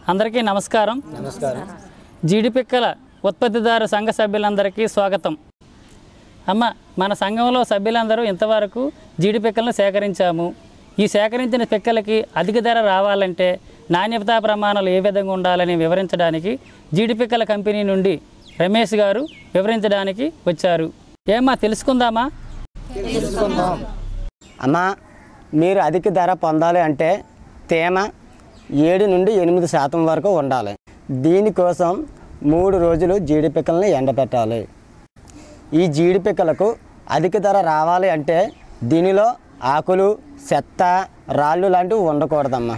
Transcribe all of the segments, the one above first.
అందరికీ నమస్కారం నమస్కారం జీడిపిక్కల ఉత్పత్తిదారు సంఘ సభ్యులందరికీ స్వాగతం అమ్మ మన సంఘంలో సభ్యులందరూ ఇంతవరకు జీడిపిక్కలను సేకరించాము ఈ సేకరించిన పిక్కలకి అధిక ధర రావాలంటే నాణ్యతా ప్రమాణాలు ఏ విధంగా ఉండాలని వివరించడానికి జీడిపిక్కల కంపెనీ నుండి రమేష్ గారు వివరించడానికి వచ్చారు ఏమ్మా తెలుసుకుందామా అమ్మా మీరు అధిక ధర పొందాలి అంటే తేమ ఏడు నుండి ఎనిమిది శాతం వరకు ఉండాలి దీనికోసం మూడు రోజులు జీడిపిక్కలను ఎండబెట్టాలి ఈ జీడిపిక్కలకు అధిక ధర రావాలి అంటే దీనిలో ఆకులు చెత్త రాళ్ళు లాంటివి ఉండకూడదమ్మా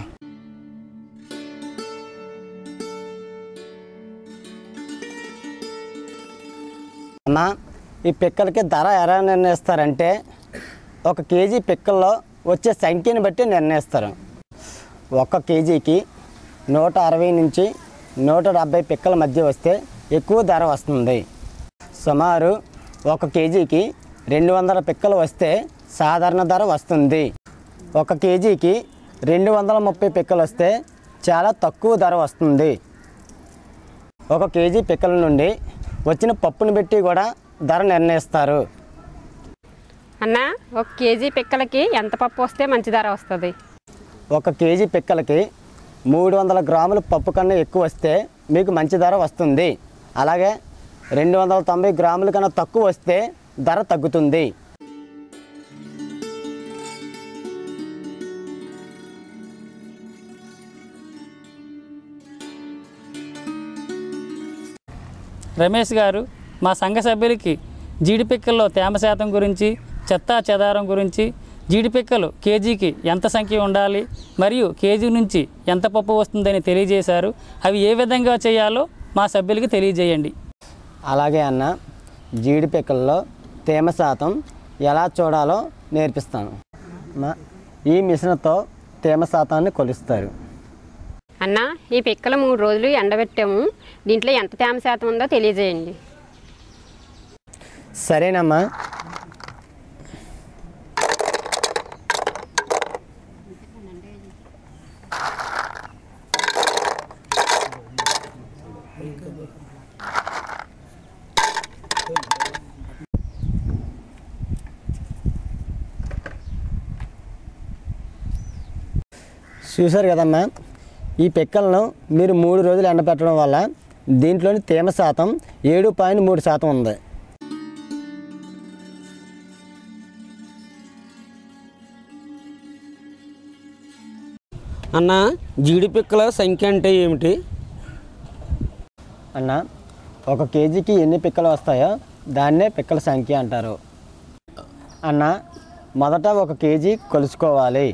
అమ్మా ఈ పిక్కలకి ధర ఎలా నిర్ణయిస్తారంటే ఒక కేజీ పిక్కల్లో వచ్చే సంఖ్యని బట్టి నిర్ణయిస్తారు ఒక కేజీకి నూట అరవై నుంచి నూట డెబ్భై పిక్కల మధ్య వస్తే ఎక్కువ ధర వస్తుంది సుమారు ఒక కేజీకి రెండు వందల పిక్కలు వస్తే సాధారణ ధర వస్తుంది ఒక కేజీకి రెండు వందల ముప్పై పిక్కలు వస్తే చాలా తక్కువ ధర వస్తుంది ఒక కేజీ పిక్కల నుండి వచ్చిన పప్పుని బట్టి కూడా ధర నిర్ణయిస్తారు అన్న ఒక కేజీ పిక్కలకి ఎంత పప్పు వస్తే మంచి ధర వస్తుంది ఒక కేజీ పిక్కలకి మూడు వందల గ్రాముల పప్పు కన్నా ఎక్కువ వస్తే మీకు మంచి ధర వస్తుంది అలాగే రెండు వందల తొంభై గ్రాముల కన్నా తక్కువ వస్తే ధర తగ్గుతుంది రమేష్ గారు మా సంఘ సభ్యులకి జీడిపిక్కల్లో తేమ శాతం గురించి చెత్తా చెదారం గురించి జీడిపిక్కలు కేజీకి ఎంత సంఖ్య ఉండాలి మరియు కేజీ నుంచి ఎంత పప్పు వస్తుందని తెలియజేశారు అవి ఏ విధంగా చేయాలో మా సభ్యులకి తెలియజేయండి అలాగే అన్న జీడి పిక్కల్లో తేమ శాతం ఎలా చూడాలో నేర్పిస్తాను మా ఈ మిషన్తో తేమ శాతాన్ని కొలుస్తారు అన్న ఈ పిక్కలు మూడు రోజులు ఎండబెట్టాము దీంట్లో ఎంత తేమ శాతం ఉందో తెలియజేయండి సరేనమ్మా చూశారు కదమ్మా ఈ పిక్కలను మీరు మూడు రోజులు ఎండబెట్టడం వల్ల దీంట్లోని తేమ శాతం ఏడు పాయింట్ మూడు శాతం ఉంది అన్న జీడిపిక్కల సంఖ్య అంటే ఏమిటి అన్న ఒక కేజీకి ఎన్ని పిక్కలు వస్తాయో దాన్నే పిక్కల సంఖ్య అంటారు అన్న మొదట ఒక కేజీ కొలుసుకోవాలి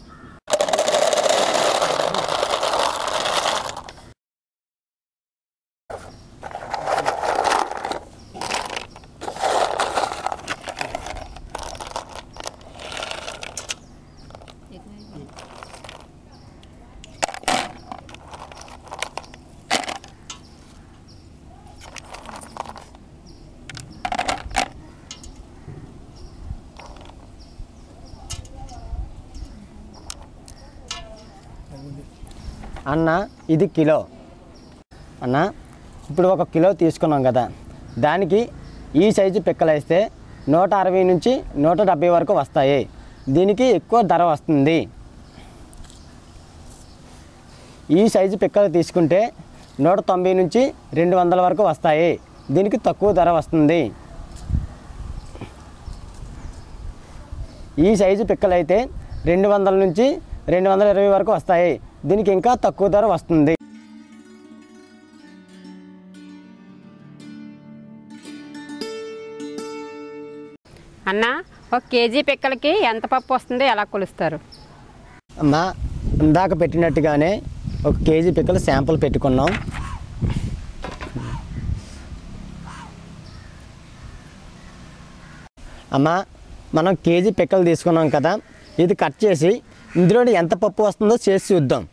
అన్న ఇది కిలో అన్న ఇప్పుడు ఒక కిలో తీసుకున్నాం కదా దానికి ఈ సైజు పిక్కలు వేస్తే నూట అరవై నుంచి నూట డెబ్బై వరకు వస్తాయి దీనికి ఎక్కువ ధర వస్తుంది ఈ సైజు పిక్కలు తీసుకుంటే నూట తొంభై నుంచి రెండు వందల వరకు వస్తాయి దీనికి తక్కువ ధర వస్తుంది ఈ సైజు పిక్కలు అయితే రెండు వందల నుంచి రెండు వందల ఇరవై వరకు వస్తాయి దీనికి ఇంకా తక్కువ ధర వస్తుంది అన్న ఒక కేజీ పిక్కలకి ఎంత పప్పు వస్తుందో ఎలా కొలుస్తారు అమ్మా ఇందాక పెట్టినట్టుగానే ఒక కేజీ పిక్కలు శాంపుల్ పెట్టుకున్నాం అమ్మా మనం కేజీ పిక్కలు తీసుకున్నాం కదా ఇది కట్ చేసి ఇందులో ఎంత పప్పు వస్తుందో చేసి చూద్దాం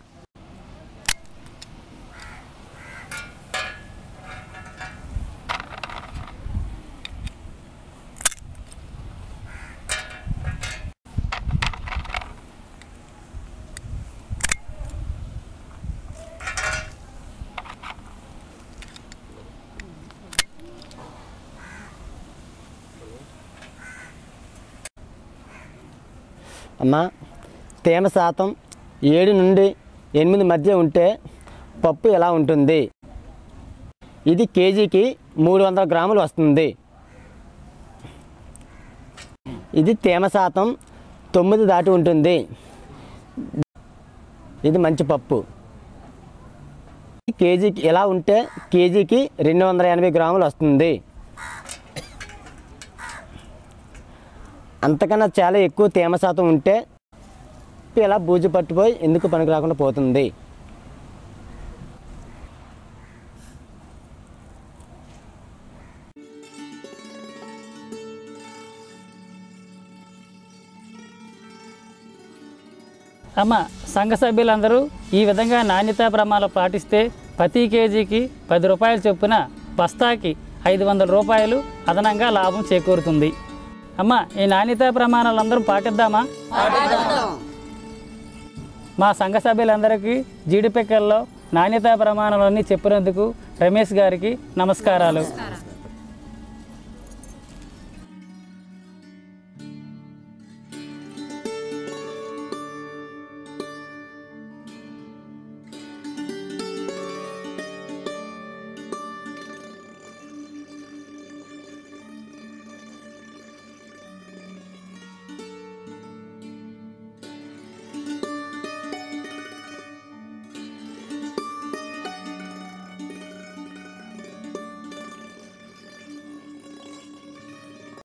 అమ్మ తేమ శాతం ఏడు నుండి ఎనిమిది మధ్య ఉంటే పప్పు ఎలా ఉంటుంది ఇది కేజీకి మూడు వందల గ్రాములు వస్తుంది ఇది తేమ శాతం తొమ్మిది దాటి ఉంటుంది ఇది మంచి పప్పు కేజీకి ఎలా ఉంటే కేజీకి రెండు వందల ఎనభై గ్రాములు వస్తుంది అంతకన్నా చాలా ఎక్కువ తేమ శాతం ఉంటే ఇలా బూజు పట్టిపోయి ఎందుకు పనికి రాకుండా పోతుంది అమ్మ సంఘ సభ్యులందరూ ఈ విధంగా నాణ్యతా ప్రమాణాలు పాటిస్తే ప్రతి కేజీకి పది రూపాయల చొప్పున బస్తాకి ఐదు వందల రూపాయలు అదనంగా లాభం చేకూరుతుంది అమ్మ ఈ నాణ్యతా ప్రమాణాలందరూ పాటిద్దామా మా సంఘ సభ్యులందరికీ జీడిపెక్కల్లో నాణ్యతా ప్రమాణాలన్నీ చెప్పినందుకు రమేష్ గారికి నమస్కారాలు